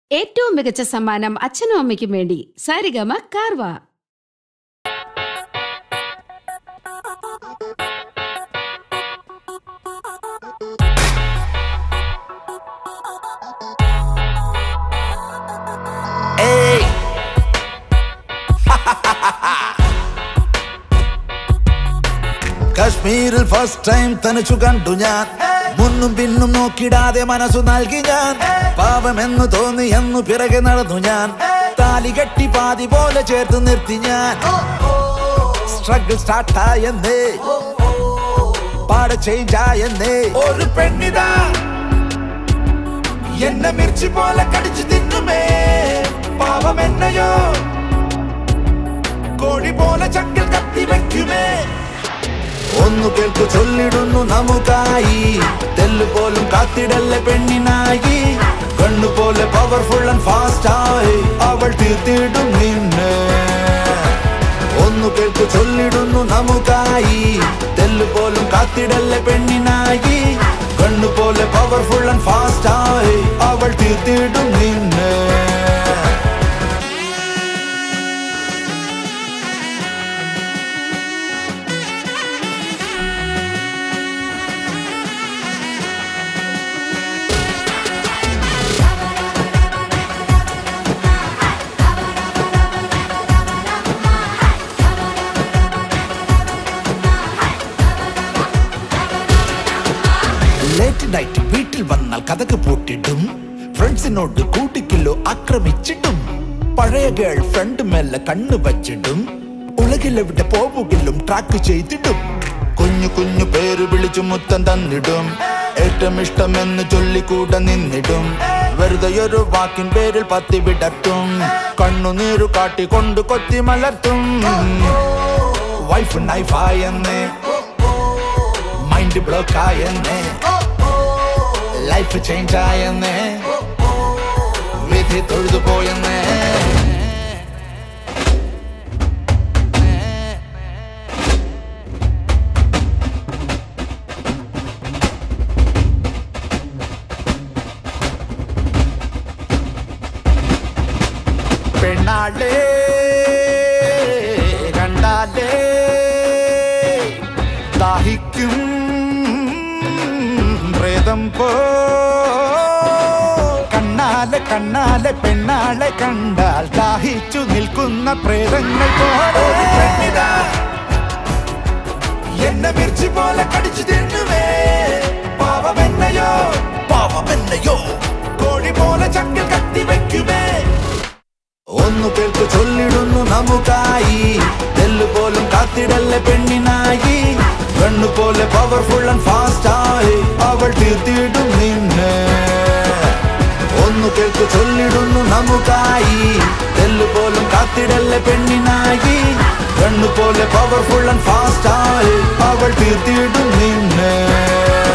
ഏറ്റവും മികച്ച സമ്മാനം അച്ഛനും അമ്മയ്ക്കും വേണ്ടി സാരിഗമ കാർവ ഏയ് കശ്മീരിൽ ഫസ്റ്റ് ടൈം തനിച്ചു കണ്ടു ഞാൻ മുന്നും പിന്നും നോക്കിടാതെ മനസ്സു നൽകി ഞാൻ പാവമെന്നു തോന്നി എന്നു പിറകെ നടന്നു ഞാൻ താലി കെട്ടി പാതി പോലെ ചേർത്ത് നിർത്തി ഞാൻ സ്ട്രഗിൾ സ്റ്റാർട്ടായെന്നേ പാടെ ചേഞ്ച് ആയെന്നേ ഒരു പെണ്ണിതാ എന്നെ മിർച്ചി പോലെ കടിച്ചു തിന്നുമേ പാവം എന്നയോ കോഴി പോലെ ചക്കിൽ കത്തി വെക്കുമേ ഒന്നു കേൾക്കു ചൊല്ലിടുന്നു നമുക്കായി തെല്ല് പോലും കാത്തിടല്ലേ പെണ്ണിനായി കണ്ണു പോലെ പവർഫുൾ ആൻഡ് ഫാസ്റ്റ് ആയി അവൾ തീർത്തിടും നിന്നെ ഒന്നു കേൾക്കു ചൊല്ലിടുന്നു നമുക്കായി തെല്ല് പോലും കാത്തിടല്ലേ പെണ്ണിനായി കണ്ണു പോലെ പവർഫുൾ ആൻഡ് ഫാസ്റ്റ് ആയി അവൾ തീർത്തിടും നിന്നെ ലേറ്റ് നൈറ്റ് വീട്ടിൽ വന്നാൽ കഥക്ക് പൂട്ടിടും ഫ്രണ്ട്സിനോട് കൂട്ടിക്കില്ലോ ആക്രമിച്ചിട്ടും പഴയ ഗേൾ ഫ്രണ്ട് മെല്ലെ കണ്ണു വച്ചിടും ഉലകിലെവിടെ പോവുകിലും ട്രാക്ക് ചെയ്തിടും കുഞ്ഞു കുഞ്ഞു പേര് വിളിച്ചു മുത്തം തന്നിടും ഏറ്റവും ഇഷ്ടമെന്ന് ചൊല്ലിക്കൂടെ നിന്നിടും വെറുതെ ഒരു വാക്കിൻ പേരിൽ പത്തി വിടട്ടും കണ്ണുനീരു കാട്ടിക്കൊണ്ട് കൊത്തി മലർത്തും വൈഫ് നൈഫായെന്നേ മൈൻഡ് ബ്ലോക്ക് ആയെന്നേ ലൈഫ് ചേഞ്ച് ആയെന്നേ വിധി തൊഴുതു പോയെന്നേ പെണ്ണാളേ കണ്ടാലേ ദാഹിക്കും പ്രേതം പോ കണ്ണാലെ കണ്ണാലെ പെണ്ണാളെ കണ്ടാൽ ദാഹിച്ചു നിൽക്കുന്ന പ്രേതങ്ങൾ പോലെ പെണ്ണിതാ എന്നെ മിർച്ചി പോലെ കടിച്ചു തിന്നുമേ പാവമെന്നയോ പാവമെന്നയോ കോഴി പോലെ ചക്കിൽ കത്തി വെക്കുമേ ഒന്നു കേൾക്കു ചൊല്ലിടുന്നു നമുക്കായി നെല്ല് പോലും കാത്തിടല്ലേ പെണ്ണിനായി കണ്ണു പോലെ പവർഫുൾ ആൻഡ് ഫാസ്റ്റ് ആയി അവൾ തീർത്തിടും നിന്നെ ഒന്നു കേൾക്കു ചൊല്ലിടുന്നു നമുക്കായി നെല്ല് പോലും കാത്തിടല്ലേ പെണ്ണിനായി കണ്ണു പോലെ പവർഫുൾ ആൻഡ് ഫാസ്റ്റ് ആയി അവൾ തീർത്തിടും നിന്നെ